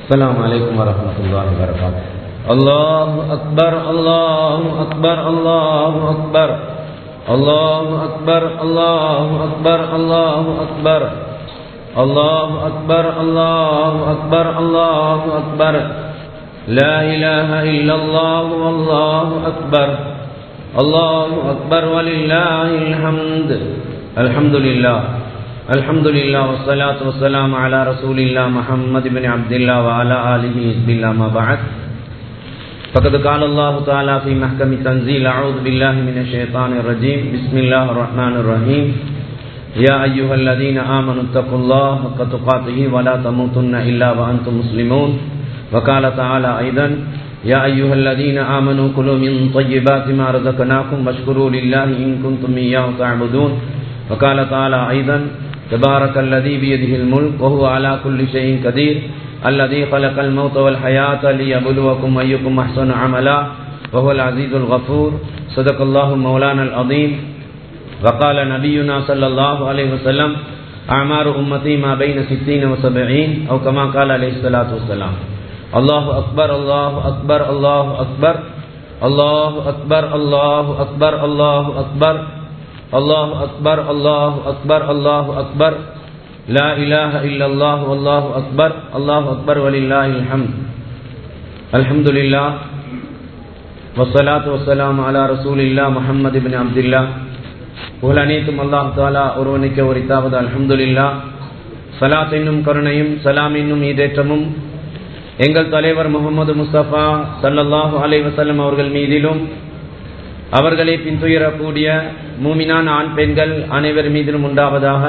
السلام عليكم ورحمة الله وبركاته الله أكبر الله أكبر الله أكبر الله أكبر الله أكبر الله أكبر الله أكبر الله أكبر الله أكبر لا إله إلا الله والله أكبر الله أكبر ولله الحمد الحمد لله الحمد لله والصلاة والسلام على رسول الله محمد بن عبد الله وعلى آله حزب الله ما بعد فقد قال الله تعالى في محكم تنزيل أعوذ بالله من الشيطان الرجيم بسم الله الرحمن الرحيم يا أيها الذين آمنوا اتقوا الله حق تقاته ولا تموتن إلا وأنتم مسلمون وقال تعالى أيضا يا أيها الذين آمنوا كلوا من طيبات ما رزقناكم واشكروا لله إن كنتم إياه تعبدون وقال تعالى أيضا تبارك الذي بيده الملك وهو على كل شيء قدير الذي خلق الموت والحياة ليبلوكم أيكم أحسن عملا وهو العزيز الغفور صدق الله مولانا العظيم وقال نبينا صلى الله عليه وسلم أعمار أمتي ما بين ستين وسبعين أو كما قال عليه الصلاة والسلام الله أكبر الله أكبر الله أكبر الله أكبر الله أكبر الله أكبر الله أكبر الله أكبر الله أكبر لا إله إلا الله والله أكبر الله أكبر ولله الحمد الحمد لله والصلاة والسلام على رسول الله محمد بن عبد الله புகழ் அனைத்தும் அல்லாஹ் தாலா ஒருவனுக்கு உரித்தாவது அல்ஹம்துலில்லா சலாத் என்னும் கருணையும் சலாம் என்னும் ஈடேற்றமும் எங்கள் தலைவர் முகமது முஸ்தபா சல்லல்லாஹு அலை வசல்லம் அவர்கள் மீதிலும் அவர்களை பின்துயரக்கூடிய மூமினான ஆண் பெண்கள் அனைவர் மீதிலும் உண்டாவதாக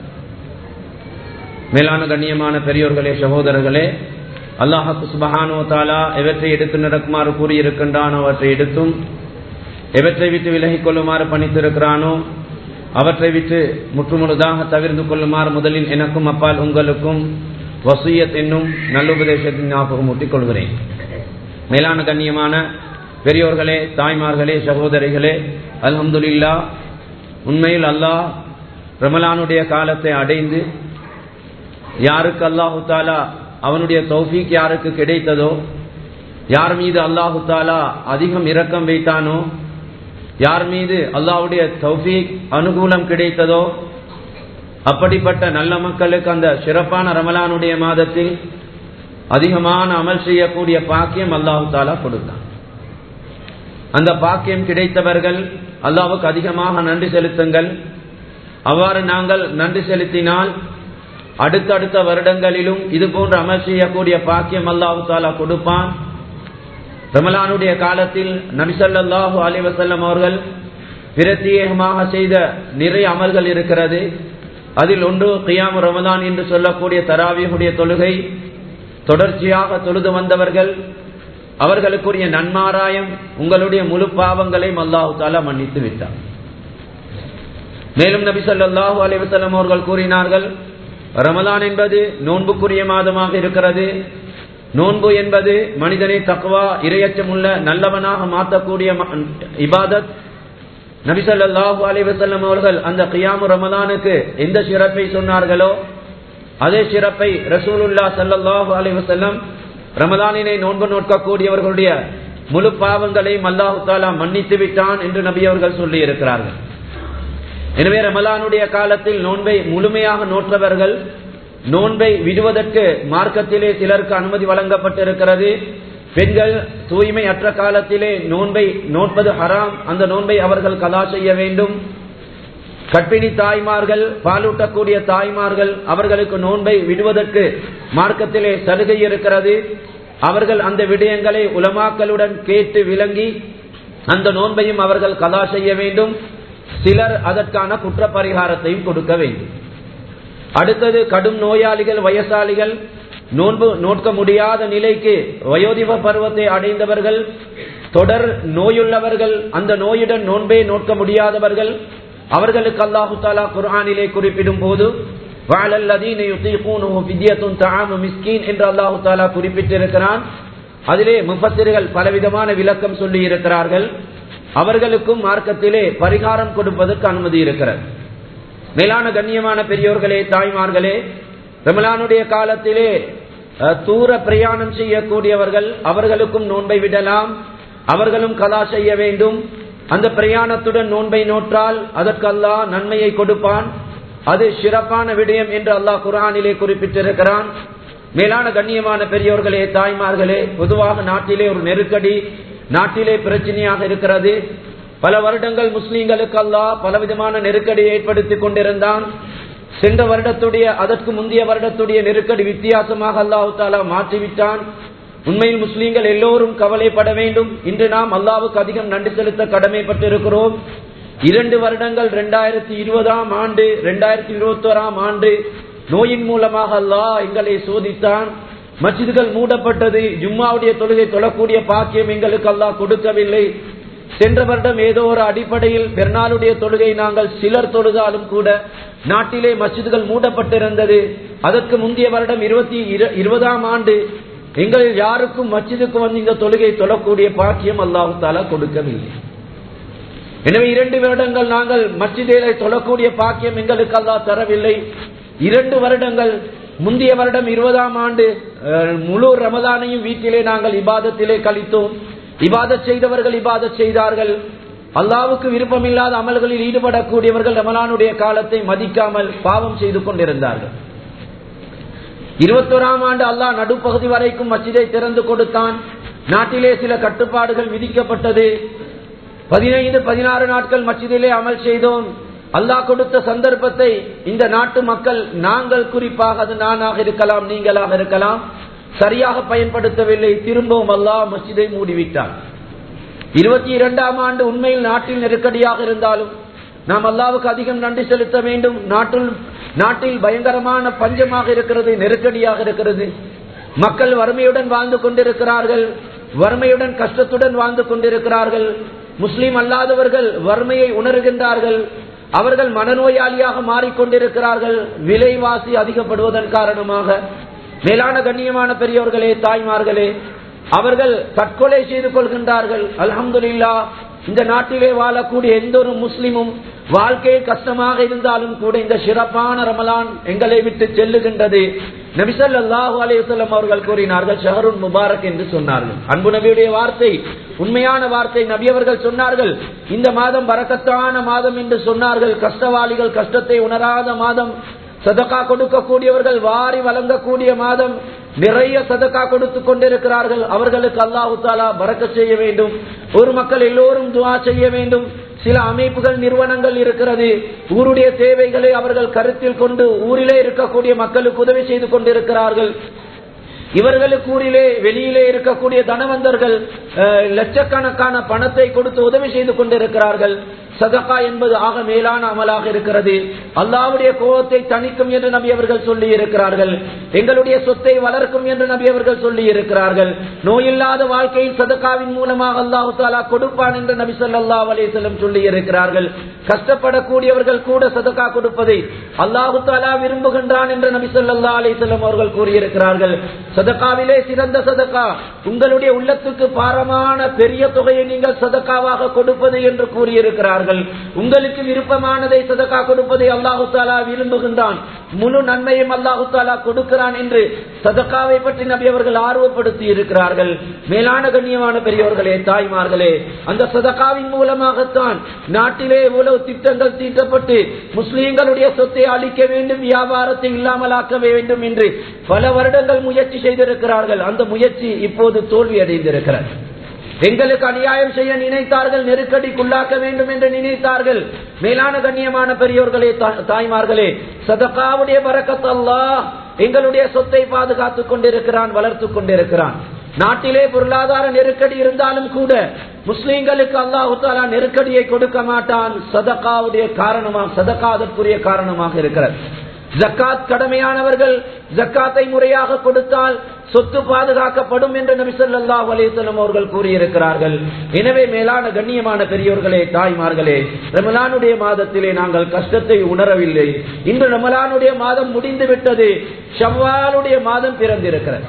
மேலான கண்ணியமான பெரியோர்களே சகோதரர்களே அல்லாஹு சுபஹானோ தாலா எவற்றை எடுத்து நடக்குமாறு கூறியிருக்கின்றானோ அவற்றை எடுத்தும் எவற்றை விட்டு விலகிக் கொள்ளுமாறு பணித்திருக்கிறானோ அவற்றை விட்டு முற்றுமுழுதாக தவிர்த்து கொள்ளுமாறு முதலில் எனக்கும் அப்பால் உங்களுக்கும் வசூயத் என்னும் நல்லுபதேசத்தின் ஞாபகம் ஊட்டிக் கொள்கிறேன் மேலான கண்ணியமான பெரியோர்களே தாய்மார்களே சகோதரிகளே அல்ஹம்துலில்லா உண்மையில் அல்லாஹ் ரமலானுடைய காலத்தை அடைந்து யாருக்கு அல்லாஹு தாலா அவனுடைய தௌஃபீக் யாருக்கு கிடைத்ததோ யார் மீது அல்லாஹு தாலா அதிகம் இரக்கம் வைத்தானோ யார் மீது அல்லாஹுடைய தௌஃபீக் அனுகூலம் கிடைத்ததோ அப்படிப்பட்ட நல்ல மக்களுக்கு அந்த சிறப்பான ரமலானுடைய மாதத்தில் அதிகமான அமல் செய்யக்கூடிய பாக்கியம் அல்லாஹு தாலா கொடுத்தான் அந்த பாக்கியம் கிடைத்தவர்கள் அல்லாவுக்கு அதிகமாக நன்றி செலுத்துங்கள் அவ்வாறு நாங்கள் நன்றி செலுத்தினால் அடுத்தடுத்த வருடங்களிலும் இது போன்ற அமல் செய்யக்கூடிய பாக்கியம் அல்லாஹு தாலா கொடுப்பான் ரமலானுடைய காலத்தில் நபிசல்லாஹு அலிவசல்லம் அவர்கள் பிரத்யேகமாக செய்த நிறைய அமல்கள் இருக்கிறது அதில் ஒன்று கியாமு ரமதான் என்று சொல்லக்கூடிய தராவியுடைய தொழுகை தொடர்ச்சியாக தொழுது வந்தவர்கள் அவர்களுக்குரிய நன்மாராயம் உங்களுடைய முழு பாவங்களையும் அல்லாஹு தாலா மன்னித்து விட்டார் மேலும் நபி சொல்லாஹு அலிவசல்லம் அவர்கள் கூறினார்கள் ரமலான் என்பது நோன்புக்குரிய மாதமாக இருக்கிறது நோன்பு என்பது மனிதனை தக்குவா இரையச்சம் உள்ள நல்லவனாக மாற்றக்கூடிய இபாதத் நபிசல்லாஹு அலிவசல்லம் அவர்கள் அந்த கியாமு ரமலானுக்கு எந்த சிறப்பை சொன்னார்களோ அதே சிறப்பை ரசூலுல்லா சல்லாஹு அலிவசல்லம் ரமலானினை நோன்பு நோக்கக்கூடியவர்களுடைய முழு பாவங்களையும் அல்லாஹு தாலா மன்னித்து விட்டான் என்று நபி அவர்கள் சொல்லி இருக்கிறார்கள் எனவே ரமலானுடைய காலத்தில் நோன்பை முழுமையாக நோற்றவர்கள் நோன்பை விடுவதற்கு மார்க்கத்திலே சிலருக்கு அனுமதி வழங்கப்பட்டிருக்கிறது பெண்கள் தூய்மை அற்ற காலத்திலே நோன்பை நோட்பது ஹராம் அந்த நோன்பை அவர்கள் கலா செய்ய வேண்டும் கற்பிணி தாய்மார்கள் பாலூட்டக்கூடிய தாய்மார்கள் அவர்களுக்கு நோன்பை விடுவதற்கு மார்க்கத்திலே சலுகை இருக்கிறது அவர்கள் அந்த விடயங்களை உலமாக்களுடன் கேட்டு விளங்கி அந்த நோன்பையும் அவர்கள் கலா செய்ய வேண்டும் சிலர் அதற்கான குற்ற பரிகாரத்தையும் கொடுக்க வேண்டும் அடுத்தது கடும் நோயாளிகள் வயசாளிகள் நோன்பு நோட்க முடியாத நிலைக்கு வயோதிப பருவத்தை அடைந்தவர்கள் தொடர் நோயுள்ளவர்கள் அந்த நோயுடன் நோன்பே நோட்க முடியாதவர்கள் அவர்களுக்கு அல்லாஹு தாலா குர்ஆனிலே குறிப்பிடும் போது என்று அல்லாஹு தாலா குறிப்பிட்டிருக்கிறான் அதிலே முப்பத்திரிகள் பலவிதமான விளக்கம் சொல்லி இருக்கிறார்கள் அவர்களுக்கும் மார்க்கத்திலே பரிகாரம் கொடுப்பதற்கு அனுமதி இருக்கிறது மேலான கண்ணியமான பெரியோர்களே தாய்மார்களே ரமலானுடைய காலத்திலே அஹ், தூர பிரயாணம் செய்யக்கூடியவர்கள் அவர்களுக்கும் நோன்பை விடலாம் அவர்களும் கலா செய்ய வேண்டும் அந்த பிரயாணத்துடன் நோன்பை நோற்றால் அதற்கு அல்லாஹ் நன்மையை கொடுப்பான் அது சிறப்பான விடயம் என்று அல்லாஹ் குரானிலே குறிப்பிட்டிருக்கிறான் மேலான கண்ணியமான பெரியோர்களே தாய்மார்களே பொதுவாக நாட்டிலே ஒரு நெருக்கடி நாட்டிலே பிரச்சனையாக இருக்கிறது பல வருடங்கள் முஸ்லீம்களுக்கு அல்லாஹ் பலவிதமான நெருக்கடியை ஏற்படுத்திக் கொண்டிருந்தான் சென்ற வருடத்துடைய அதற்கு முந்தைய வருடத்துடைய நெருக்கடி வித்தியாசமாக அல்லாஹு தாலா மாற்றிவிட்டான் உண்மையில் முஸ்லீம்கள் எல்லோரும் கவலைப்பட வேண்டும் இன்று நாம் அல்லாவுக்கு அதிகம் நன்றி செலுத்த கடமைப்பட்டிருக்கிறோம் இரண்டு வருடங்கள் இரண்டாயிரத்தி இருபதாம் ஆண்டு இரண்டாயிரத்தி இருபத்தி ஓராம் ஆண்டு நோயின் மூலமாக அல்லாஹ் எங்களை சோதித்தான் மஸ்ஜிதுகள் மூடப்பட்டது ஜும்மாவுடைய தொழுகை தொழக்கூடிய பாக்கியம் எங்களுக்கு அல்லாஹ் கொடுக்கவில்லை சென்ற வருடம் ஏதோ ஒரு அடிப்படையில் பெருநாளுடைய தொழுகை நாங்கள் சிலர் தொழுதாலும் கூட நாட்டிலே மஸ்ஜிதுகள் மூடப்பட்டிருந்தது அதற்கு முந்தைய வருடம் இருபத்தி இருபதாம் ஆண்டு எங்களில் யாருக்கும் மஸ்ஜிதுக்கு வந்து இந்த தொழுகை தொழக்கூடிய பாக்கியம் அல்லாஹு தாலா கொடுக்கவில்லை எனவே இரண்டு வருடங்கள் நாங்கள் மஸ்ஜிதிலே தொழக்கூடிய பாக்கியம் எங்களுக்கு அல்லாஹ் தரவில்லை இரண்டு வருடங்கள் முந்தைய வருடம் இருபதாம் ஆண்டு அஹ், முழு ரமதானையும் வீட்டிலே நாங்கள் இபாதத்திலே கழித்தோம் இபாதத் செய்தவர்கள் இபாதத் செய்தார்கள் அல்லாவுக்கு விருப்பமில்லாத அமல்களில் ஈடுபடக்கூடியவர்கள் ரமலானுடைய காலத்தை மதிக்காமல் பாவம் செய்து கொண்டிருந்தார்கள் இருபத்தோராம் ஆண்டு அல்லாஹ் நடுப்பகுதி வரைக்கும் மச்சிதை திறந்து கொடுத்தான் நாட்டிலே சில கட்டுப்பாடுகள் விதிக்கப்பட்டது பதினைந்து பதினாறு நாட்கள் மச்சிதிலே அமல் செய்தோம் அல்லாஹ் கொடுத்த சந்தர்ப்பத்தை இந்த நாட்டு மக்கள் நாங்கள் குறிப்பாக அது நானாக இருக்கலாம் நீங்களாக இருக்கலாம் சரியாக பயன்படுத்தவில்லை திரும்பவும் அல்லாஹ் மஸ்ஜிதை மூடிவிட்டார் இருபத்தி இரண்டாம் ஆண்டு உண்மையில் நாட்டில் நெருக்கடியாக இருந்தாலும் நாம் அல்லாவுக்கு அதிகம் நன்றி செலுத்த வேண்டும் நாட்டில் நாட்டில் பயங்கரமான பஞ்சமாக இருக்கிறது நெருக்கடியாக இருக்கிறது மக்கள் வறுமையுடன் வாழ்ந்து கொண்டிருக்கிறார்கள் வறுமையுடன் கஷ்டத்துடன் வாழ்ந்து கொண்டிருக்கிறார்கள் முஸ்லீம் அல்லாதவர்கள் வறுமையை உணர்கின்றார்கள் அவர்கள் மனநோயாளியாக மாறிக்கொண்டிருக்கிறார்கள் விலைவாசி அதிகப்படுவதன் காரணமாக மேலான கண்ணியமான பெரியோர்களே தாய்மார்களே அவர்கள் தற்கொலை செய்து கொள்கின்றார்கள் அல்ஹம்துலில்லா இந்த நாட்டிலே வாழக்கூடிய எந்த ஒரு முஸ்லிமும் வாழ்க்கையில் கஷ்டமாக இருந்தாலும் கூட இந்த சிறப்பான ரமலான் எங்களை விட்டு செல்லுகின்றது நபிசல் அல்லாஹு அலையுசல்லம் அவர்கள் கூறினார்கள் ஷஹருன் முபாரக் என்று சொன்னார்கள் அன்பு நபியுடைய வார்த்தை உண்மையான வார்த்தை நபி அவர்கள் சொன்னார்கள் இந்த மாதம் பரக்கத்தான மாதம் என்று சொன்னார்கள் கஷ்டவாளிகள் கஷ்டத்தை உணராத மாதம் சதக்கா கொடுக்கக்கூடியவர்கள் வாரி வழங்கக்கூடிய மாதம் நிறைய சதக்கா கொடுத்து கொண்டிருக்கிறார்கள் அவர்களுக்கு அல்லாஹு தாலா பறக்க செய்ய வேண்டும் ஒரு மக்கள் எல்லோரும் துவா செய்ய வேண்டும் சில அமைப்புகள் நிறுவனங்கள் இருக்கிறது ஊருடைய தேவைகளை அவர்கள் கருத்தில் கொண்டு ஊரிலே இருக்கக்கூடிய மக்களுக்கு உதவி செய்து கொண்டிருக்கிறார்கள் இவர்களுக்கு ஊரிலே வெளியிலே இருக்கக்கூடிய தனவந்தர்கள் அஹ், லட்சக்கணக்கான பணத்தை கொடுத்து உதவி செய்து கொண்டிருக்கிறார்கள் சதகா என்பது ஆக மேலான அமலாக இருக்கிறது அல்லாவுடைய கோபத்தை தணிக்கும் என்று நபி அவர்கள் சொல்லி இருக்கிறார்கள் எங்களுடைய சொத்தை வளர்க்கும் என்று நபி அவர்கள் சொல்லி இருக்கிறார்கள் நோயில்லாத வாழ்க்கையில் சதகாவின் மூலமாக அல்லாஹு தாலா கொடுப்பான் என்று நபி சொல்லா அலிசல்லம் சொல்லி இருக்கிறார்கள் கஷ்டப்படக்கூடியவர்கள் கூட சதகா கொடுப்பதை அல்லாஹு தாலா விரும்புகின்றான் என்று நபி சொல்லா அலிசல்லம் அவர்கள் கூறியிருக்கிறார்கள் சதகாவிலே சிறந்த சதகா உங்களுடைய உள்ளத்துக்கு பாரமான பெரிய தொகையை நீங்கள் சதக்காவாக கொடுப்பது என்று கூறியிருக்கிறார்கள் உங்களுக்கு விருப்பமானதை சதக்கா கொடுப்பதை அல்லாஹு தாலா விரும்புகின்றான் முழு நன்மையும் அல்லாஹு தாலா கொடுக்கிறான் என்று சதக்காவை பற்றி நபி அவர்கள் ஆர்வப்படுத்தி இருக்கிறார்கள் மேலான கண்ணியமான பெரியவர்களே தாய்மார்களே அந்த சதக்காவின் மூலமாகத்தான் நாட்டிலே இவ்வளவு திட்டங்கள் தீட்டப்பட்டு முஸ்லீம்களுடைய சொத்தை அளிக்க வேண்டும் வியாபாரத்தை இல்லாமலாக்க வேண்டும் என்று பல வருடங்கள் முயற்சி செய்திருக்கிறார்கள் அந்த முயற்சி இப்போது தோல்வி அடைந்திருக்கிறது எங்களுக்கு அநியாயம் செய்ய நினைத்தார்கள் நெருக்கடிக்குள்ளாக்க வேண்டும் என்று நினைத்தார்கள் மேலான கண்ணியமான பெரியோர்களே தா- தாய்மார்களே சதகாவுடைய பறக்கத் அல்லாஹ் எங்களுடைய சொத்தை பாதுகாத்துக் கொண்டிருக்கிறான் வளர்த்துக் கொண்டிருக்கிறான் நாட்டிலே பொருளாதார நெருக்கடி இருந்தாலும் கூட முஸ்லிம்களுக்கு அல்லாஹு தாலா நெருக்கடியை கொடுக்க மாட்டான் சதகாவுடைய காரணமாக சதகா அதற்குரிய காரணமாக இருக்கிறது ஜக்காத் கடமையானவர்கள் ஜக்காத்தை முறையாக கொடுத்தால் சொத்து பாதுகாக்கப்படும் என்று நபி ஸல்லல்லாஹு அலைஹி வஸல்லம் அவர்கள் கூறியிருக்கிறார்கள் எனவே மேலான கண்ணியமான பெரியோர்களே தாய்மார்களே ரமலானுடைய மாதத்திலே நாங்கள் கஷ்டத்தை உணரவில்லை இன்று ரமலானுடைய மாதம் முடிந்து விட்டது ஷவ்வாலுடைய மாதம் பிறந்திருக்கிறது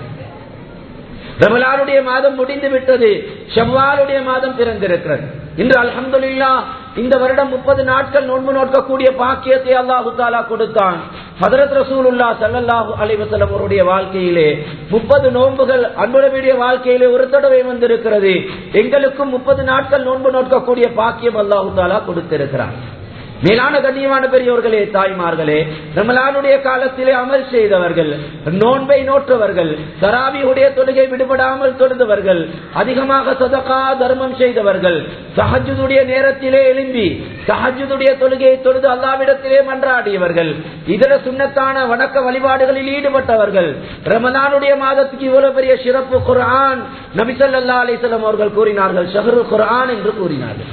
ரமலானுடைய மாதம் முடிந்து விட்டது ஷவ்வாலுடைய மாதம் பிறந்திருக்கிறது இன்று அல்ஹம்துலில்லா இந்த வருடம் முப்பது நாட்கள் நோன்பு நோக்கக்கூடிய பாக்கியத்தை அல்லாஹு தாலா கொடுத்தான் ஹதரத் ரசூலுல்லா சல்லல்லாஹு அலைவசலம் அவருடைய வாழ்க்கையிலே முப்பது நோன்புகள் அன்புடைய வாழ்க்கையிலே ஒரு தடவை வந்திருக்கிறது எங்களுக்கும் முப்பது நாட்கள் நோன்பு நோக்கக்கூடிய பாக்கியம் அல்லாஹு தாலா கொடுத்திருக்கிறார் மேலான கண்ணியமான பெரியவர்களே தாய்மார்களே ரமலானுடைய காலத்திலே அமல் செய்தவர்கள் நோன்பை நோற்றவர்கள் தராவியுடைய தொழுகை விடுபடாமல் தொழுந்தவர்கள் அதிகமாக சதகா தர்மம் செய்தவர்கள் சஹஜுடைய நேரத்திலே எழும்பி சஹஜுடைய தொழுகையை தொழுது அல்லாவிடத்திலே மன்றாடியவர்கள் இதர சுண்ணத்தான வணக்க வழிபாடுகளில் ஈடுபட்டவர்கள் ரமலானுடைய மாதத்துக்கு இவ்வளவு பெரிய சிறப்பு குரான் நபிசல்லா அலிசல்லாம் அவர்கள் கூறினார்கள் ஷஹரு குரான் என்று கூறினார்கள்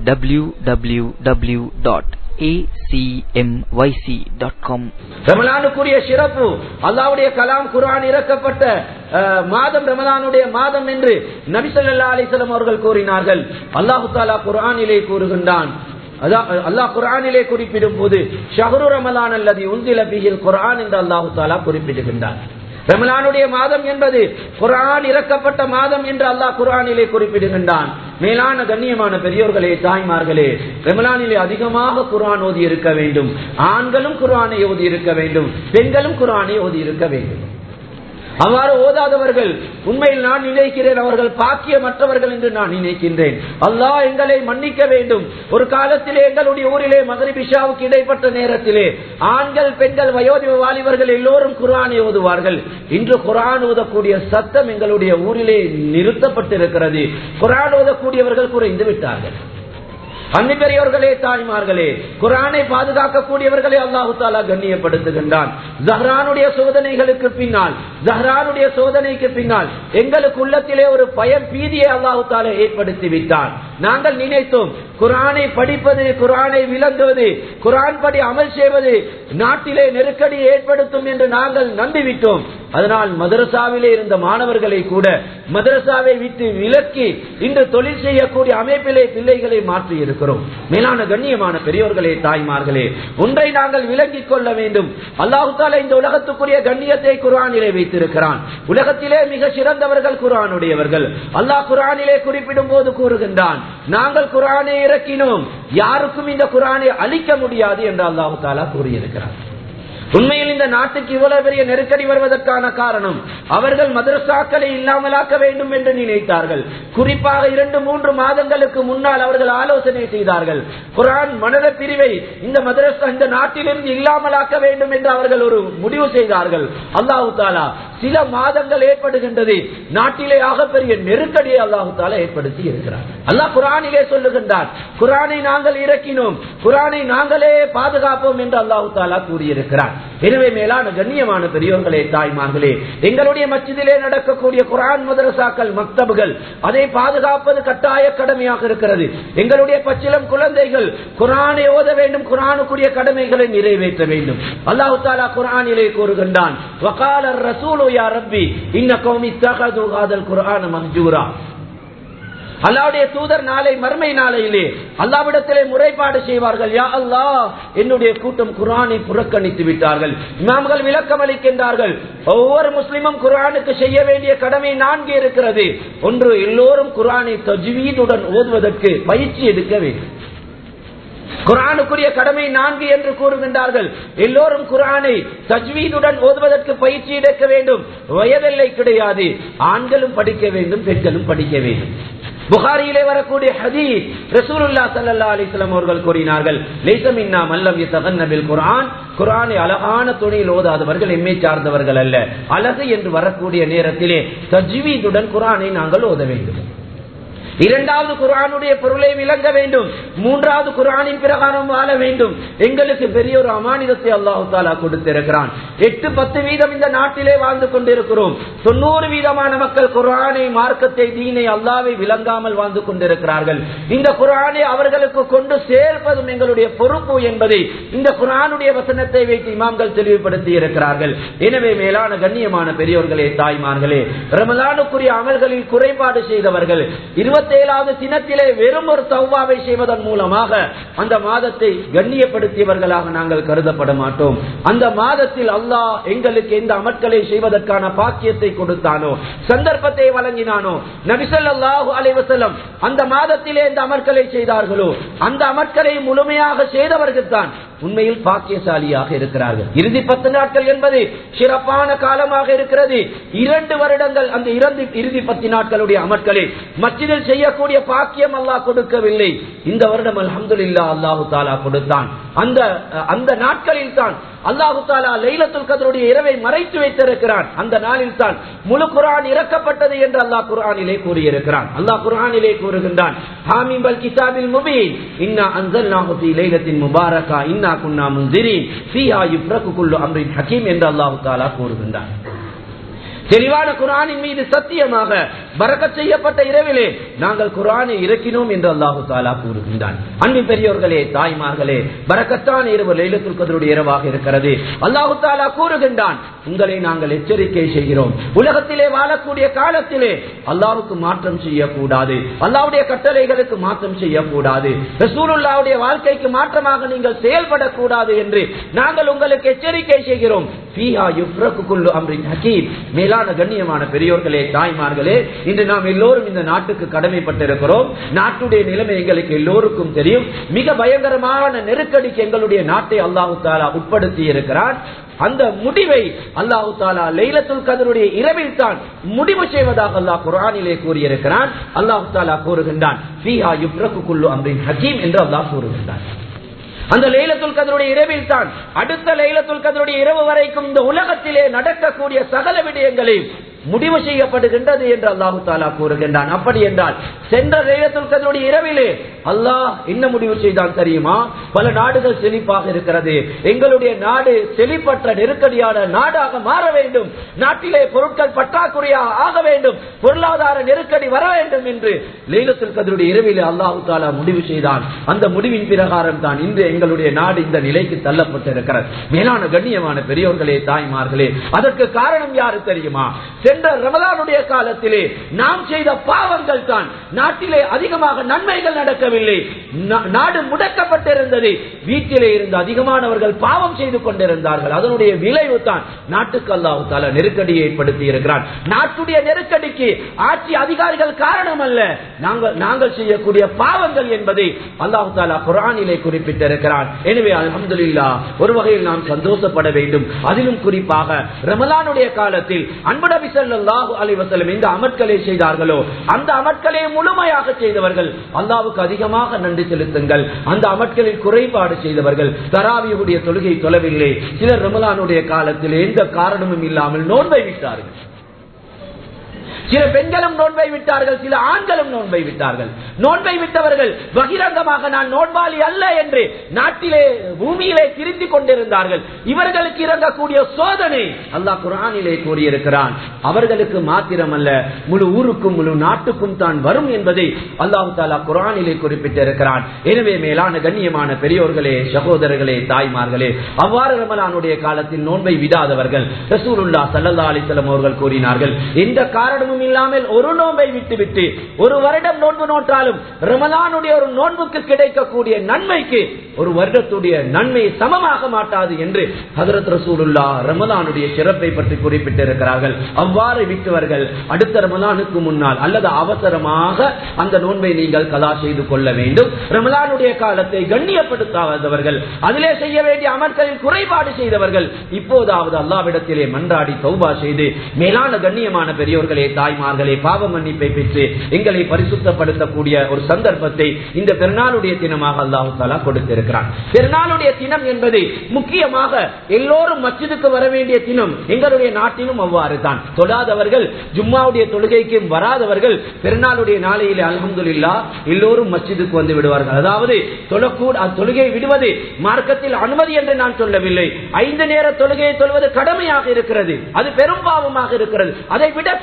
www.acmyc.com ரமலானுக்குரிய சிறப்பு அல்லாவுடைய கலாம் குரான் இறக்கப்பட்ட அஹ், மாதம் ரமலானுடைய மாதம் என்று நபிசல்லா அலிசல்லாம் அவர்கள் கூறினார்கள் அல்லாஹு தாலா குரானிலே கூறுகின்றான் அதா- அல்லாஹ் குரானிலே குறிப்பிடும் போது ஷஹரு ரமலான் அல்லது உந்தில பிகில் குரான் என்று அல்லாஹு தாலா குறிப்பிடுகின்றான் ரமலானுடைய மாதம் என்பது குரான் இறக்கப்பட்ட மாதம் என்று அல்லாஹ் குரானிலே குறிப்பிடுகின்றான் மேலான கண்ணியமான பெரியோர்களே தாய்மார்களே ரமலானிலே அதிகமாக குரான் ஓதி இருக்க வேண்டும் ஆண்களும் குரானை ஓதி இருக்க வேண்டும் பெண்களும் குரானை ஓதி இருக்க வேண்டும் அவ்வாறு ஓதாதவர்கள் உண்மையில் நான் நினைக்கிறேன் அவர்கள் பாக்கியமற்றவர்கள் என்று நான் நினைக்கின்றேன் அல்லாஹ் எங்களை மன்னிக்க வேண்டும் ஒரு காலத்திலே எங்களுடைய ஊரிலே மகரி பிஷாவுக்கு இடைப்பட்ட நேரத்திலே ஆண்கள் பெண்கள் வயோதிப வாலிபர்கள் எல்லோரும் குரானை ஓதுவார்கள் இன்று குரான் ஓதக்கூடிய சத்தம் எங்களுடைய ஊரிலே நிறுத்தப்பட்டிருக்கிறது குரான் ஓதக்கூடியவர்கள் குறைந்து விட்டார்கள் அன்னி பெரியவர்களே தாய்மார்களே குரானை பாதுகாக்கக்கூடியவர்களை அல்லாஹு தாலா கண்ணியப்படுத்துகின்றான் ஜஹ்ரானுடைய சோதனைகளுக்கு பின்னால் ஜஹ்ரானுடைய சோதனைக்கு பின்னால் எங்களுக்கு உள்ளத்திலே ஒரு பயம் பீதியை அல்லாஹு தாலா ஏற்படுத்தி விட்டான் நாங்கள் நினைத்தோம் குரானை படிப்பது குரானை விளங்குவது குரான் படி அமல் செய்வது நாட்டிலே நெருக்கடியை ஏற்படுத்தும் என்று நாங்கள் நம்பிவிட்டோம் அதனால் மதரசாவிலே இருந்த மாணவர்களை கூட மதரசாவை விட்டு விலக்கி இன்று தொழில் செய்யக்கூடிய அமைப்பிலே பிள்ளைகளை மாற்றி இருக்கிறோம் மேலான கண்ணியமான பெரியோர்களே தாய்மார்களே ஒன்றை நாங்கள் விளங்கிக் கொள்ள வேண்டும் அல்லாஹு தாலா இந்த உலகத்துக்குரிய கண்ணியத்தை குரானிலே வைத்திருக்கிறான் உலகத்திலே மிக சிறந்தவர்கள் குரானுடையவர்கள் அல்லாஹ் குரானிலே குறிப்பிடும் போது கூறுகின்றான் நாங்கள் குரானை இறக்கினோம் யாருக்கும் இந்த குரானை அழிக்க முடியாது என்று அல்லாஹு தாலா கூறியிருக்கிறார் உண்மையில் இந்த நாட்டுக்கு இவ்வளவு பெரிய நெருக்கடி வருவதற்கான காரணம் அவர்கள் மதரசாக்களை இல்லாமலாக்க வேண்டும் என்று நினைத்தார்கள் குறிப்பாக இரண்டு மூன்று மாதங்களுக்கு முன்னால் அவர்கள் ஆலோசனை செய்தார்கள் குரான் மனத பிரிவை இந்த மதரசா இந்த நாட்டிலிருந்து இல்லாமலாக்க வேண்டும் என்று அவர்கள் ஒரு முடிவு செய்தார்கள் அல்லாஹு தாலா சில மாதங்கள் ஏற்படுகின்றது நாட்டிலே ஆகப்பெரிய நெருக்கடியை அல்லாஹு தாலா ஏற்படுத்தி இருக்கிறார் அல்லாஹ் குரானிலே சொல்லுகின்றார் குரானை நாங்கள் இறக்கினோம் குரானை நாங்களே பாதுகாப்போம் என்று அல்லாஹு தாலா கூறியிருக்கிறார் எனவே மேலான கண்ணியமான பெரியோர்களே தாய்மார்களே எங்களுடைய மச்சிதிலே நடக்கக்கூடிய குரான் மதரசாக்கள் மக்தபுகள் அதை பாதுகாப்பது கட்டாய கடமையாக இருக்கிறது எங்களுடைய பச்சிலம் குழந்தைகள் குரானை ஓத வேண்டும் குரானுக்குரிய கடமைகளை நிறைவேற்ற வேண்டும் அல்லாஹு தாலா குரானிலே கூறுகின்றான் வகால ரசூலு யா ரப்பி இன்ன கௌமி தகது ஹாதல் குர்ஆன மஹ்ஜூரா அல்லாவுடைய தூதர் நாளை மறுமை நாளையிலே அல்லாவிடத்திலே முறைப்பாடு செய்வார்கள் யா அல்லாஹ் என்னுடைய கூட்டம் குரானை புறக்கணித்து விட்டார்கள் இமாம்கள் விளக்கம் அளிக்கின்றார்கள் ஒவ்வொரு முஸ்லிமும் குரானுக்கு செய்ய வேண்டிய கடமை நான்கு இருக்கிறது ஒன்று எல்லோரும் குரானை தஜ்வீதுடன் ஓதுவதற்கு பயிற்சி எடுக்க வேண்டும் குரானுக்குரிய கடமை நான்கு என்று கூறுகின்றார்கள் எல்லோரும் குரானை தஜ்வீதுடன் ஓதுவதற்கு பயிற்சி எடுக்க வேண்டும் வயதெல்லை கிடையாது ஆண்களும் படிக்க வேண்டும் பெண்களும் படிக்க வேண்டும் புகாரியிலே வரக்கூடிய ஹதீஸ் ரசூலுல்லா சல்லா அலிஸ்லாம் அவர்கள் கூறினார்கள் லேசமின்னா மல்லம் யதகன்னபில் குர்ஆன் குர்ஆனை அழகான துணியில் ஓதாதவர்கள் எம்மை சார்ந்தவர்கள் அல்ல அழகு என்று வரக்கூடிய நேரத்திலே தஜ்வீதுடன் குர்ஆனை நாங்கள் ஓத வேண்டும் இரண்டாவது குரானுடைய பொருளை விளங்க வேண்டும் மூன்றாவது குரானின் பிரகாரம் வாழ வேண்டும் எங்களுக்கு பெரிய ஒரு அமானிதத்தை அல்லாஹு தாலா கொடுத்திருக்கிறான் எட்டு பத்து வீதம் இந்த நாட்டிலே வாழ்ந்து கொண்டிருக்கிறோம் தொண்ணூறு வீதமான மக்கள் குரானை மார்க்கத்தை தீனை அல்லாவை விளங்காமல் வாழ்ந்து கொண்டிருக்கிறார்கள் இந்த குரானை அவர்களுக்கு கொண்டு சேர்ப்பதும் எங்களுடைய பொறுப்பு என்பதை இந்த குரானுடைய வசனத்தை வைத்து இமாம்கள் தெளிவுபடுத்தி இருக்கிறார்கள் எனவே மேலான கண்ணியமான பெரியோர்களே தாய்மார்களே ரமலானுக்குரிய அமல்களில் குறைபாடு செய்தவர்கள் இருபத்தி இருபத்தி ஏழாவது தினத்திலே வெறும் ஒரு தௌபாவை செய்வதன் மூலமாக அந்த மாதத்தை கண்ணியப்படுத்தியவர்களாக நாங்கள் கருதப்பட மாட்டோம் அந்த மாதத்தில் அல்லாஹ் எங்களுக்கு எந்த அமர்களை செய்வதற்கான பாக்கியத்தை கொடுத்தானோ சந்தர்ப்பத்தை வழங்கினானோ நபிசல்லாஹு அலைவசல்லம் அந்த மாதத்திலே இந்த அமர்களை செய்தார்களோ அந்த அமர்களை முழுமையாக செய்தவர்கள் தான் உண்மையில் பாக்கியசாலியாக இருக்கிறார்கள் இறுதி பத்து நாட்கள் என்பது சிறப்பான காலமாக இருக்கிறது இரண்டு வருடங்கள் அந்த இரண்டு இறுதி பத்து நாட்களுடைய அமர்களை மச்சிதில் செய்யக்கூடிய பாக்கியம் அல்லாஹ் கொடுக்கவில்லை இந்த வருடம் அல்ஹம்துலில்லா அல்லாஹு தாலா கொடுத்தான் அந்த அந்த நாட்களில் தான் அல்லாஹு தாலா லைலத்துல் கதருடைய இரவை மறைத்து வைத்திருக்கிறான் அந்த நாளில் தான் முழு குரான் இறக்கப்பட்டது என்று அல்லாஹ் குரானிலே கூறியிருக்கிறான் அல்லாஹ் குரானிலே கூறுகின்றான் ஹாமிபல் கிதாபில் முபீன் இன்னா அன்சல்நாஹு ஃபீ லைலத்தின் முபாரகா இன்னா குன்னா முன்சிரீன் ஃபீஹா யுஃப்ரகு குல்லு அம்ரின் ஹகீம் என்று அல்லாஹு தாலா கூறுகின்றான் தெளிவான குரானின் மீது சத்தியமாக பறக்கச் செய்யப்பட்ட இரவிலே நாங்கள் குரானை இறக்கினோம் என்று அல்லாஹு தாலா கூறுகின்றான் அன்பின் பெரியோர்களே தாய்மார்களே பறக்கத்தான் இரவு லைலத்துல் கதருடைய இரவாக இருக்கிறது அல்லாஹு தாலா கூறுகின்றான் உங்களை நாங்கள் எச்சரிக்கை செய்கிறோம் உலகத்திலே வாழக்கூடிய காலத்திலே அல்லாவுக்கு மாற்றம் செய்யக்கூடாது அல்லாவுடைய கட்டளைகளுக்கு மாற்றம் செய்யக்கூடாது ரசூலுல்லாவுடைய வாழ்க்கைக்கு மாற்றமாக நீங்கள் செயல்படக்கூடாது என்று நாங்கள் உங்களுக்கு எச்சரிக்கை செய்கிறோம் ஃபீஹா யுஃப்ரகு குல்லு அம்ரின் ஹகீம் மேலான கண்ணியமான பெரியோர்களே தாய்மார்களே இன்று நாம் எல்லோரும் இந்த நாட்டுக்கு கடமைப்பட்டிருக்கிறோம் நாட்டுடைய நிலைமை எங்களுக்கு எல்லோருக்கும் தெரியும் மிக பயங்கரமான நெருக்கடிக்கு எங்களுடைய நாட்டை அல்லாஹு தாலா உட்படுத்தி இருக்கிறான் அந்த முடிவை அல்லாஹு தாலா லைலத்துல் கதருடைய இரவில் தான் முடிவு செய்வதாக அல்லாஹ் குரானிலே கூறியிருக்கிறான் அல்லாஹு தாலா கூறுகின்றான் ஃபீஹா யுஃப்ரகு குல்லு அம்ரின் ஹகீம் என்று அல்லாஹ் கூறுகின்றான் அந்த லைலத்துல் கதருடைய இரவில் தான் அடுத்த லைலத்துல் கதருடைய இரவு வரைக்கும் இந்த உலகத்திலே நடக்கக்கூடிய சகல விடயங்களையும் முடிவு செய்யப்படுகின்றது என்று அல்லாஹு தாலா கூறுகின்றான் அப்படி என்றால் சென்ற லைலத்துல் கதருடைய இரவிலே அல்லாஹ் என்ன முடிவு செய்தான் தெரியுமா பல நாடுகள் செழிப்பாக இருக்கிறது எங்களுடைய நாடு செழிப்பற்ற நெருக்கடியான நாடாக மாற வேண்டும் நாட்டிலே பொருட்கள் பற்றாக்குறையாக ஆக வேண்டும் பொருளாதார நெருக்கடி வர வேண்டும் என்று லைலத்துல் கதருடைய இரவிலே அல்லாஹு தாலா முடிவு செய்தான் அந்த முடிவின் பிரகாரம் தான் இன்று எங்களுடைய நாடு இந்த நிலைக்கு தள்ளப்பட்டிருக்கிறது மேலான கண்ணியமான பெரியோர்களே தாய்மார்களே அதற்கு காரணம் யாரு தெரியுமா சென்ற ரமலானுடைய காலத்திலே நாம் செய்த பாவங்கள் தான் நாட்டிலே அதிகமாக நன்மைகள் நடக்கவில்லை நா- நாடு முடக்கப்பட்டிருந்தது வீட்டிலே இருந்து அதிகமானவர்கள் பாவம் செய்து கொண்டிருந்தார்கள் அதனுடைய விளைவு தான் நாட்டுக்கு அல்லாஹு தாலா நெருக்கடியை ஏற்படுத்தி இருக்கிறார் நாட்டுடைய நெருக்கடிக்கு ஆட்சி அதிகாரிகள் காரணம் அல்ல நாங்கள் நாங்கள் செய்யக்கூடிய பாவங்கள் என்பதை அல்லாஹு தாலா குரானிலே குறிப்பிட்டிருக்கிறான் எனவே அல்ஹம்துலில்லா ஒரு வகையில் நாம் சந்தோஷப்பட வேண்டும் அதிலும் குறிப்பாக ரமலானுடைய காலத்தில் அன்பு நபி ஸல்லல்லாஹு அலைஹி வஸல்லம் எந்த அமர்களை செய்தார்களோ அந்த அமர்களை முழுமையாக செய்தவர்கள் அல்லாஹ்வுக்கு அதிகமாக நன்றி செலுத்துங்கள் அந்த அமர்களில் குறைபாடு செய்தவர்கள் தராவியுடைய தொழுகை தொலைவில்லை சிலர் ரமலானுடைய காலத்தில் எந்த காரணமும் இல்லாமல் நோன்பை விட்டார்கள் சில பெண்களும் நோன்பை விட்டார்கள் சில ஆண்களும் நோன்பை விட்டார்கள் நோன்பை விட்டவர்கள் பகிரங்கமாக நான் நோன்பாளி அல்ல என்று நாட்டிலே பூமியிலே திருத்திக் கொண்டிருந்தார்கள் இவர்களுக்கு இறங்கக்கூடிய சோதனை அல்லாஹ் குரானிலே கூறியிருக்கிறான் அவர்களுக்கு மாத்திரமல்ல முழு ஊருக்கும் முழு நாட்டுக்கும் தான் வரும் என்பதை அல்லாஹு தாலா குரானிலே குறிப்பிட்டிருக்கிறான் எனவே மேலான கண்ணியமான பெரியோர்களே சகோதரர்களே தாய்மார்களே அவ்வாறு ரமலானுடைய காலத்தில் நோன்பை விடாதவர்கள் ரசூலுல்லா சல்லல்லா அலிசல்லம் அவர்கள் கூறினார்கள் எந்த காரணமும் இல்லாமல் ஒரு நோன்பை விட்டுவிட்டு ஒரு வருடம் நோன்பு நோற்றாலும் ரமலானுடைய ஒரு நோன்புக்கு கிடைக்கக்கூடிய நன்மைக்கு ஒரு வருடத்துடைய நன்மை சமமாக மாட்டாது என்று ஹதரத் ரசூலுல்லா ரமலானுடைய சிறப்பை பற்றி குறிப்பிட்டிருக்கிறார்கள் அவ்வாறு விட்டவர்கள் அடுத்த ரமலானுக்கு முன்னால் அல்லது அவசரமாக அந்த நோன்பை நீங்கள் கலா செய்து கொள்ள வேண்டும் ரமலானுடைய காலத்தை கண்ணியப்படுத்தாதவர்கள் அதிலே செய்ய வேண்டிய அமர்களில் குறைபாடு செய்தவர்கள் இப்போதாவது அல்லாவிடத்திலே மன்றாடி தௌபா செய்து மேலான கண்ணியமான பெரியோர்களே தாய்மார்களே பாவ மன்னிப்பை பெற்று எங்களை பரிசுத்தப்படுத்தக்கூடிய ஒரு சந்தர்ப்பத்தை இந்த பெருநாளுடைய தினமாக அல்லாஹு தாலா கொடுத்திருக்கிறான் பெருநாளுடைய தினம் என்பது முக்கியமாக எல்லோரும் மச்சிதுக்கு வர வேண்டிய தினம் எங்களுடைய நாட்டிலும் அவ்வாறு தான் தொழாதவர்கள் ஜும்மாவுடைய தொழுகைக்கு வராதவர்கள் பெருநாளுடைய நாளையிலே அல்ஹம்துலில்லா எல்லோரும் மஸ்ஜிதுக்கு வந்து விடுவார்கள் அதாவது தொழக்கூட அந்த தொழுகை விடுவது மார்க்கத்தில் அனுமதி என்று நான் சொல்லவில்லை ஐந்து நேர தொழுகையை தொழுவது கடமையாக இருக்கிறது அது பெரும் பாவமாக இருக்கிறது அதை விடக்கூடாது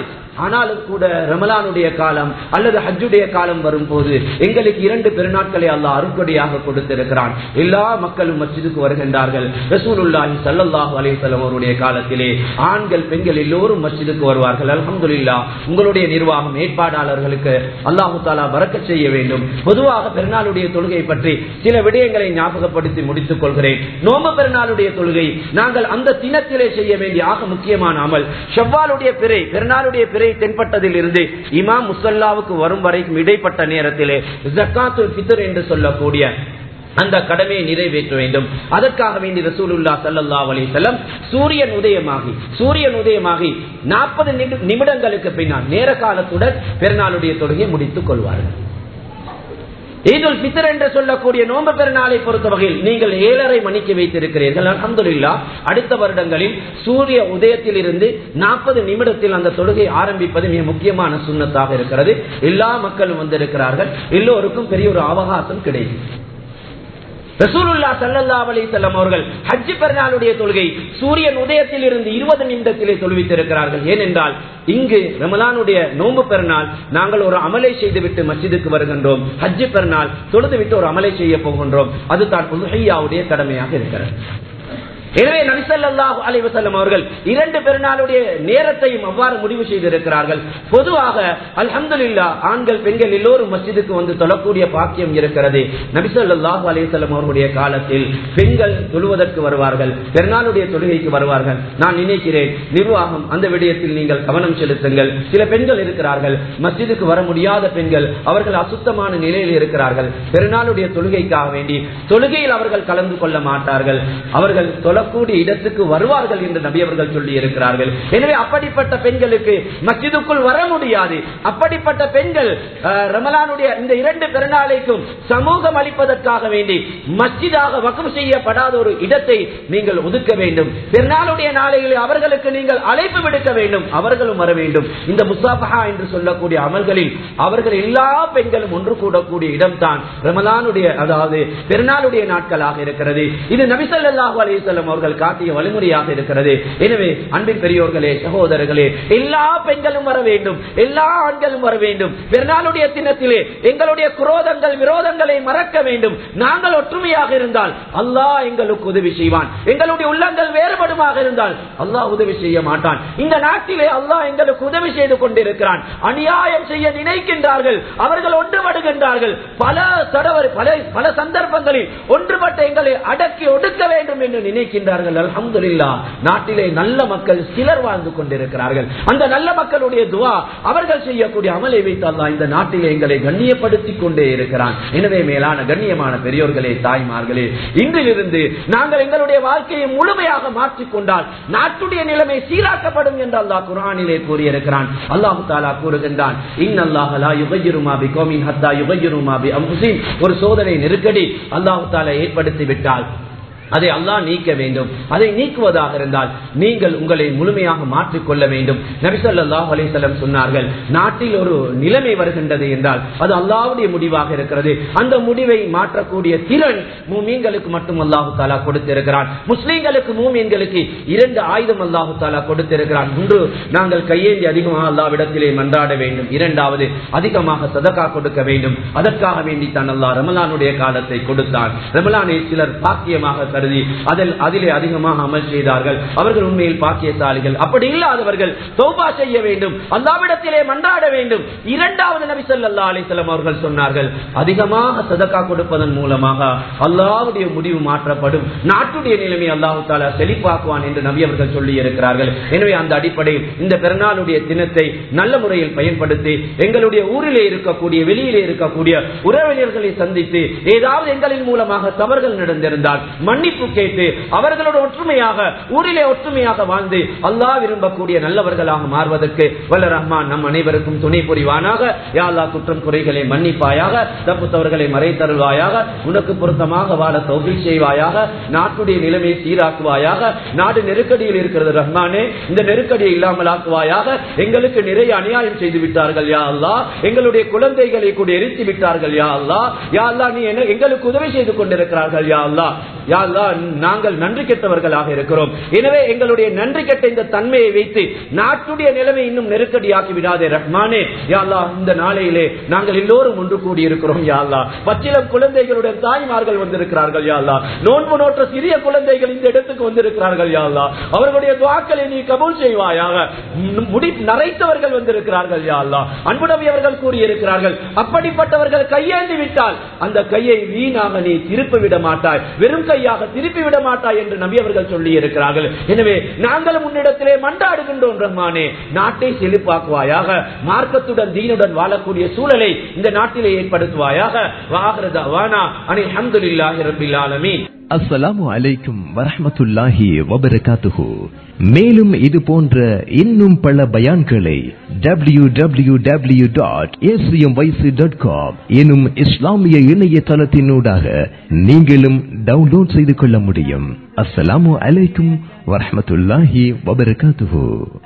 ஆனாலும் கூட ரமலானுடைய காலம் அல்லது ஹஜ்ஜுடைய காலம் வரும்போது எங்களுக்கு இரண்டு பெருநாட்களை அல்லாஹ் அருக்கொடையாக கொடுத்திருக்கிறான் எல்லா மக்களும் மஸ்ஜிதுக்கு வருகின்றார்கள் ரசூலுல்லாஹி ஸல்லல்லாஹு அலைஹி வஸல்லம் அவருடைய காலத்திலே ஆண்கள் பெண்கள் எல்லோரும் மஸ்ஜிதுக்கு வருவார்கள் அல்ஹம்துலில்லாஹ் உங்களுடைய நிர்வாகம் ஏற்பாடாளர்களுக்கு அல்லாஹு தாலா பறக்க செய்ய வேண்டும் பொதுவாக பெருநாளுடைய தொழுகை பற்றி சில விடயங்களை ஞாபகப்படுத்தி முடித்துக் கொள்கிறேன் நோம்பு பெருநாளுடைய தொழுகை நாங்கள் அந்த தினத்திலே செய்ய வேண்டிய ஆக முக்கியமான அமல் செவ்வாலுடைய பிறை பெருநாளுடைய பிறை தென்பட்டதில் இருந்து இமாம் முசல்லாவுக்கு வரும் வரைக்கும் இடைப்பட்ட நேரத்திலே ஜக்காத்துல் பித்தர் என்று சொல்லக்கூடிய அந்த கடமையை நிறைவேற்ற வேண்டும் அதற்காக வேண்டி ரசூலுல்லா சல்லா அலிசல்லம் சூரியன் உதயமாகி சூரியன் உதயமாகி நாற்பது நிமிடங்களுக்கு பின்னால் நேர காலத்துடன் பெருநாளுடைய தொழுகையை முடித்துக் கொள்வார்கள் ஈதுல் பித்தர் என்று சொல்லக்கூடிய நோன்பு பெருநாளை பொறுத்த வகையில் நீங்கள் ஏழரை மணிக்கு வைத்திருக்கிறீர்கள் அலமதுல்லா அடுத்த வருடங்களில் சூரிய உதயத்தில் இருந்து நாற்பது நிமிடத்தில் அந்த தொழுகை ஆரம்பிப்பது மிக முக்கியமான சுண்ணத்தாக இருக்கிறது எல்லா மக்களும் வந்திருக்கிறார்கள் எல்லோருக்கும் பெரிய ஒரு அவகாசம் கிடைக்கும் ரசூலுல்லா சல்லல்லா அலி செல்லம் அவர்கள் ஹஜ்ஜி பெருநாளுடைய தொழுகை சூரியன் உதயத்தில் இருந்து இருபது நிமிடத்திலே தொழுவித்திருக்கிறார்கள் ஏனென்றால் இங்கு ரமலானுடைய நோன்பு பெருநாள் நாங்கள் ஒரு அமலை செய்துவிட்டு மஸ்ஜிதுக்கு வருகின்றோம் ஹஜ்ஜி பெருநாள் தொழுதுவிட்டு ஒரு அமலை செய்ய போகின்றோம் அதுதான் புதுஹையாவுடைய கடமையாக இருக்கிறது எனவே நபிசல்லாஹு அலைவசல்லம் அவர்கள் இரண்டு பெருநாளுடைய நேரத்தையும் அவ்வாறு முடிவு செய்திருக்கிறார்கள் பொதுவாக அல்ஹம்துல்லா ஆண்கள் பெண்கள் எல்லோரும் மஸ்ஜிதுக்கு வந்து தொழக்கூடிய பாக்கியம் இருக்கிறது நபிசல்லாஹு அலைவசல்லம் அவர்களுடைய காலத்தில் பெண்கள் தொழுவதற்கு வருவார்கள் பெருநாளுடைய தொழுகைக்கு வருவார்கள் நான் நினைக்கிறேன் நிர்வாகம் அந்த விடயத்தில் நீங்கள் கவனம் செலுத்துங்கள் சில பெண்கள் இருக்கிறார்கள் மஸ்ஜிதுக்கு வர முடியாத பெண்கள் அவர்கள் அசுத்தமான நிலையில் இருக்கிறார்கள் பெருநாளுடைய தொழுகைக்காக வேண்டி தொழுகையில் அவர்கள் கலந்து கொள்ள மாட்டார்கள் அவர்கள் தொழக்கூடிய இடத்துக்கு வருவார்கள் என்று நபி அவர்கள் சொல்லி இருக்கிறார்கள் எனவே அப்படிப்பட்ட பெண்களுக்கு மஸ்ஜிதுக்குள் வர முடியாது அப்படிப்பட்ட பெண்கள் ரமலானுடைய இந்த இரண்டு பெருநாளைக்கும் சமூகம் அளிப்பதற்காக வேண்டி மஸ்ஜிதாக வக்கம் செய்யப்படாத ஒரு இடத்தை நீங்கள் ஒதுக்க வேண்டும் பெருநாளுடைய நாளையில் அவர்களுக்கு நீங்கள் அழைப்பு விடுக்க வேண்டும் அவர்களும் வர வேண்டும் இந்த முசாபஹா என்று சொல்லக்கூடிய அமல்களில் அவர்கள் எல்லா பெண்களும் ஒன்று கூடக்கூடிய இடம்தான் ரமலானுடைய அதாவது பெருநாளுடைய நாட்களாக இருக்கிறது இது நபிசல்லாஹு அலிசல்லம் அவர்கள் காட்டிய வழிமுறையாக இருக்கிறது எனவே அன்பின் பெரியோர்களே சகோதரர்களே எல்லா பெண்களும் வர வேண்டும் எல்லா ஆண்களும் வர வேண்டும் பெருநாளுடைய தினத்திலே எங்களுடைய குரோதங்கள் விரோதங்களை மறக்க வேண்டும் நாங்கள் ஒற்றுமையாக இருந்தால் அல்லாஹ் எங்களுக்கு உதவி செய்வான் எங்களுடைய உள்ளங்கள் வேறுபடுமாக இருந்தால் அல்லாஹ் உதவி செய்ய மாட்டான் இந்த நாட்டிலே அல்லாஹ் எங்களுக்கு உதவி செய்து கொண்டிருக்கிறான் அநியாயம் செய்ய நினைக்கின்றார்கள் அவர்கள் ஒன்றுபடுகின்றார்கள் பல தடவை பல பல சந்தர்ப்பங்களில் ஒன்றுபட்ட எங்களை அடக்கி ஒடுக்க வேண்டும் என்று நினைக்கின்றார்கள் அல்ஹம்துலில்லா நாட்டிலே நல்ல மக்கள் சிலர் வாழ்ந்து கொண்டிருக்கிறார்கள் அந்த நல்ல மக்களுடைய துவா அவர்கள் செய்யக்கூடிய அமலை வைத்து அல்லாஹ் இந்த நாட்டிலே எங்களை கண்ணியப்படுத்திக் கொண்டே இருக்கிறான் எனவே மேலான கண்ணியமான பெரியோர்களே தாய்மார்களே இன்றிலிருந்து நாங்கள் எங்களுடைய வாழ்க்கையை முழுமையாக மாற்றிக்கொண்டால் நாட்டுடைய நிலைமை சீராக்கப்படும் என்று அல்லாஹ் குரானிலே கூறியிருக்கிறான் அல்லாஹு தாலா கூறுகின்றான் ஒரு சோதனை நெருக்கடி அல்லாஹு தாலா ஏற்படுத்தி விட்டால் அதை அல்லாஹ் நீக்க வேண்டும் அதை நீக்குவதாக இருந்தால் நீங்கள் உங்களை முழுமையாக மாற்றிக்கொள்ள வேண்டும் நபிசல்லாஹ் அலிசல்லம் சொன்னார்கள் நாட்டில் ஒரு நிலைமை வருகின்றது என்றால் அது அல்லாவுடைய முடிவாக இருக்கிறது அந்த முடிவை மாற்றக்கூடிய திறன் மூமீன்களுக்கு மட்டும் அல்லாஹு தாலா கொடுத்திருக்கிறான் முஸ்லீம்களுக்கு மூமீன்களுக்கு இரண்டு ஆயுதம் அல்லாஹு தாலா கொடுத்திருக்கிறான் ஒன்று நாங்கள் கையேந்தி அதிகமாக அல்லாவிடத்திலே மன்றாட வேண்டும் இரண்டாவது அதிகமாக சதக்கா கொடுக்க வேண்டும் அதற்காக வேண்டி தான் அல்லாஹ் ரமலானுடைய காலத்தை கொடுத்தான் ரமலானை சிலர் பாக்கியமாக கருதி அதில் அதிலே அதிகமாக அமல் செய்தார்கள் அவர்கள் உண்மையில் பாக்கியசாலிகள் அப்படி இல்லாதவர்கள் தௌபா செய்ய வேண்டும் அல்லாவிடத்திலே மன்றாட வேண்டும் இரண்டாவது நபி சொல்லா அலிசல்லம் அவர்கள் சொன்னார்கள் அதிகமாக சதக்கா கொடுப்பதன் மூலமாக அல்லாவுடைய முடிவு மாற்றப்படும் நாட்டுடைய நிலைமை அல்லாஹு தாலா செழிப்பாக்குவான் என்று நபி அவர்கள் சொல்லி இருக்கிறார்கள் எனவே அந்த அடிப்படையில் இந்த பிறநாளுடைய தினத்தை நல்ல முறையில் பயன்படுத்தி எங்களுடைய ஊரிலே இருக்கக்கூடிய வெளியிலே இருக்கக்கூடிய உறவினர்களை சந்தித்து ஏதாவது எங்களின் மூலமாக தவறுகள் நடந்திருந்தால் மன்னிப்பு கேட்டு அவர்களோட ஒற்றுமையாக ஊரிலே ஒற்றுமையாக வாழ்ந்து அல்லாஹ் விரும்பக்கூடிய நல்லவர்களாக மாறுவதற்கு வல்ல ரஹ்மான் நம் அனைவருக்கும் துணை புரிவானாக யா அல்லாஹ் குற்றம் குறைகளை மன்னிப்பாயாக தப்புத்தவர்களை மறைத்தருள்வாயாக உனக்கு பொருத்தமாக வாழ தௌபி செய்வாயாக நாட்டுடைய நிலைமை சீராக்குவாயாக நாடு நெருக்கடியில் இருக்கிறது ரஹ்மானே இந்த நெருக்கடியை இல்லாமல் ஆக்குவாயாக எங்களுக்கு நிறைய அநியாயம் செய்து விட்டார்கள் யா அல்லா எங்களுடைய குழந்தைகளை கூட எரித்து விட்டார்கள் யா அல்லா யா அல்லா நீ என்ன எங்களுக்கு உதவி செய்து கொண்டிருக்கிறார்கள் யா அல்லா யா அல்லா அல்லாஹ் நாங்கள் நன்றி கெட்டவர்களாக இருக்கிறோம் எனவே எங்களுடைய நன்றி கெட்ட இந்த தன்மையை வைத்து நாட்டுடைய நிலைமை இன்னும் நெருக்கடியாக்கி விடாதே ரஹ்மானே யா அல்லாஹ் இந்த நாளையிலே நாங்கள் எல்லோரும் ஒன்று கூடி இருக்கிறோம் யா அல்லாஹ் பச்சிலம் குழந்தைகளுடைய தாய்மார்கள் வந்திருக்கிறார்கள் யா அல்லாஹ் நோன்பு நோற்ற சிறிய குழந்தைகள் இந்த இடத்துக்கு வந்திருக்கிறார்கள் யா அல்லாஹ் அவர்களுடைய துவாக்களை நீ கபூல் செய்வாயாக முடி நரைத்தவர்கள் வந்திருக்கிறார்கள் யா அல்லாஹ் அன்பு நபி அவர்கள் கூறியிருக்கிறார்கள் அப்படிப்பட்டவர்கள் கையேந்தி விட்டால் அந்த கையை வீணாக நீ திருப்பி விட மாட்டாய் வெறும் கையாக திருப்பி விட மாட்டாய் என்று நபி அவர்கள் சொல்லி இருக்கிறார்கள் எனவே நாங்களும் உன்னிடத்திலே மண்டாடுகின்றோம் ரஹ்மானே நாட்டை செழிப்பாக்குவாயாக மார்க்கத்துடன் தீனுடன் வாழக்கூடிய சூழலை இந்த நாட்டிலே ஏற்படுத்துவாயாக வாகரதா வானா அனி அஹமதுல்லாஹி ரபில் ஆலமீன் அஸ்ஸலாமு அலைக்கும் வரஹ்மத்துல்லாஹி வபரகாத்துஹு மேலும் இது போன்ற இன்னும் பல பயான்களை W W W dot dot com எனும் இஸ்லாமிய இணையதளத்தினூடாக நீங்களும் டவுன்லோட் செய்து கொள்ள முடியும் அஸ்ஸலாமு அலைக்கும் வரஹ்மத்துல்லாஹி வபரகாத்துஹு